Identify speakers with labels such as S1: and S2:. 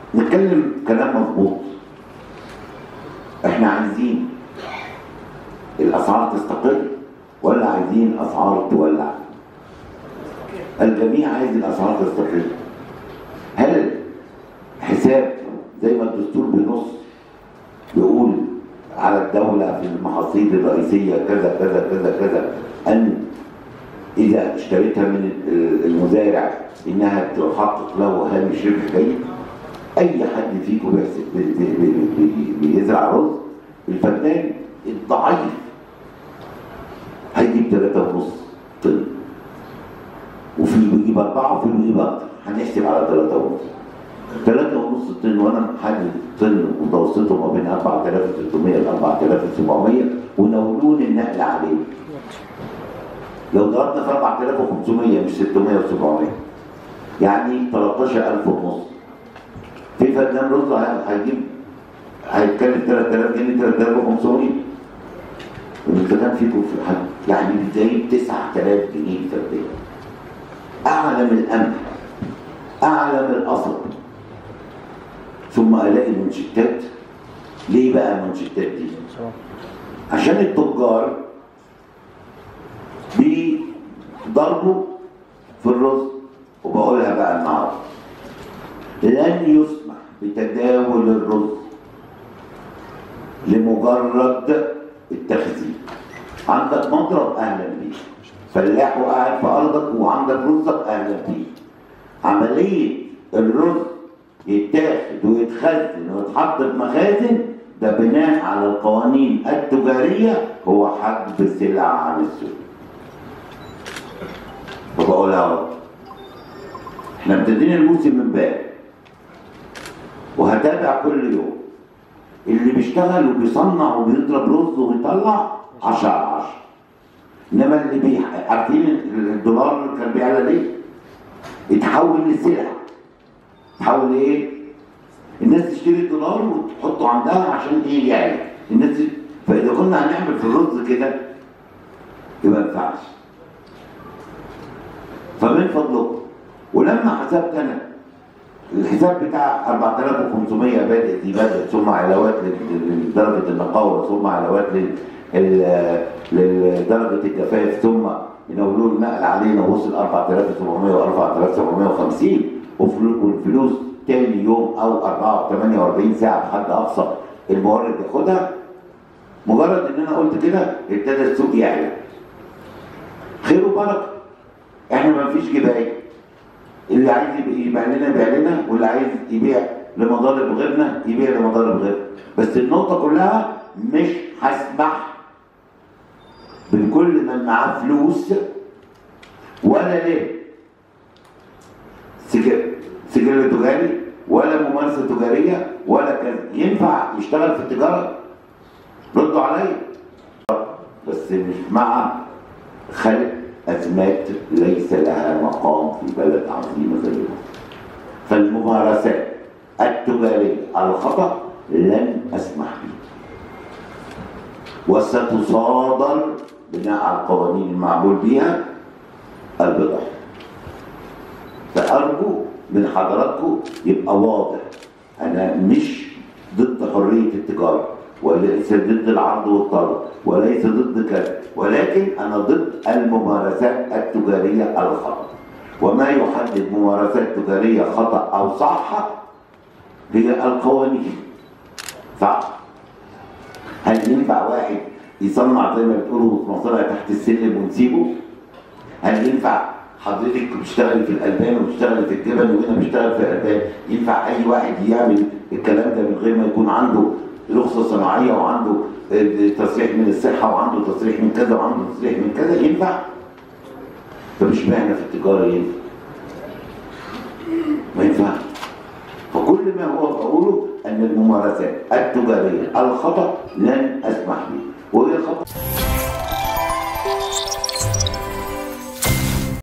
S1: نتكلم كلام مظبوط احنا عايزين الاسعار تستقر ولا عايزين الاسعار تولع الجميع عايز الاسعار تستقر هل حساب زي ما الدستور بينص بيقول على الدولة في المحاصيل الرئيسية كذا كذا كذا كذا أن إذا اشتريتها من المزارع إنها تحقق له هامش ربح جيد أي حد فيكم بيحسب بي- بي- بي- بيزرع رز الفنان الضعيف هيجيب ثلاثة ونص طن وفي اللي بيجيب أربعة وفي اللي بيجيب أكتر هنحسب على ثلاثة ونص ثلاثة ونص طن وأنا محدد طن متوسطه ما بين 4300 ل 4700 ونولون النقل عليه لو ضربنا في 4500 مش 600 و700 يعني 13000 ونص في فنان رز هي- هيجيب هيتكلف 3000 جنيه 3500 والكلام فيكم في الحد يعني بتجيب 9000 جنيه فرديا اعلى من القمح اعلى من القصب ثم الاقي المنشتات ليه بقى المنشتات دي؟ عشان التجار بيضربوا في الرز وبقولها بقى النهارده لن يسمح بتداول الرز لمجرد التخزين عندك مضرب اهلا بيه فلاح وقاعد في ارضك وعندك رزك اهلا بيه عمليه الرز يتاخد ويتخزن ويتحط في مخازن ده بناء على القوانين التجاريه هو حجب السلع عن السوق فبقولها اهو احنا ابتدينا الموسم امبارح وهتابع كل يوم اللي بيشتغل وبيصنع وبيضرب رز وبيطلع 10 على 10 انما اللي بي... عارفين الدولار كان بيعلى ليه؟ اتحول لسلعه اتحول لايه؟ الناس تشتري الدولار وتحطه عندها عشان ايه يعلى الناس فاذا كنا هنعمل في الرز كده يبقى ما ينفعش فمن فضلكم ولما حسبت انا الحساب بتاع 4500 بادئ دي بدأ ثم علاوات لل- لدرجة النقاوة ثم علاوات لل- ال- لدرجة الجفاف ثم ينولون النقل علينا وصل 4700 و 4750 وفلو- والفلوس تاني يوم او 4 48 ساعة بحد اقصى المورد ياخدها مجرد ان انا قلت كده ابتدى السوق يعلى خير وبركه احنا ما فيش جبايه اللي عايز يبقى- يبيع لنا يبيع لنا واللي عايز يبيع لمضارب غيرنا يبيع لمضارب غيرنا بس النقطة كلها مش هسمح بكل من معاه فلوس ولا ليه سجل سجل تجاري ولا ممارسة تجارية ولا كذا ينفع يشتغل في التجارة ردوا عليا بس مش مع خلق أزمات ليس لها مقام في بلد عظيمة زي مصر فالممارسات التجارية الخطأ لن أسمح بها وستصادر بناء على القوانين المعمول بها البضع فأرجو من حضراتكم يبقى واضح أنا مش ضد حرية التجارة وليس ضد العرض والطلب وليس ضد كذا ولكن أنا ضد الممارسات التجارية الخطأ وما يحدد ممارسات تجارية خطأ أو صح هي القوانين صح هل ينفع واحد يصنع زي ما بتقولوا في مصانع تحت السلم ونسيبه؟ هل ينفع حضرتك بتشتغلي في الالبان وبتشتغلي في الجبن وانا بشتغل في الالبان ينفع اي واحد يعمل الكلام ده من غير ما يكون عنده رخصه صناعيه وعنده آه، تصريح من الصحه وعنده تصريح من كذا وعنده تصريح من كذا ينفع؟ طب اشمعنى في التجاره ينفع؟ ما ينفعش فكل ما هو بقوله ان الممارسات التجاريه الخطا لن اسمح به وهي خطا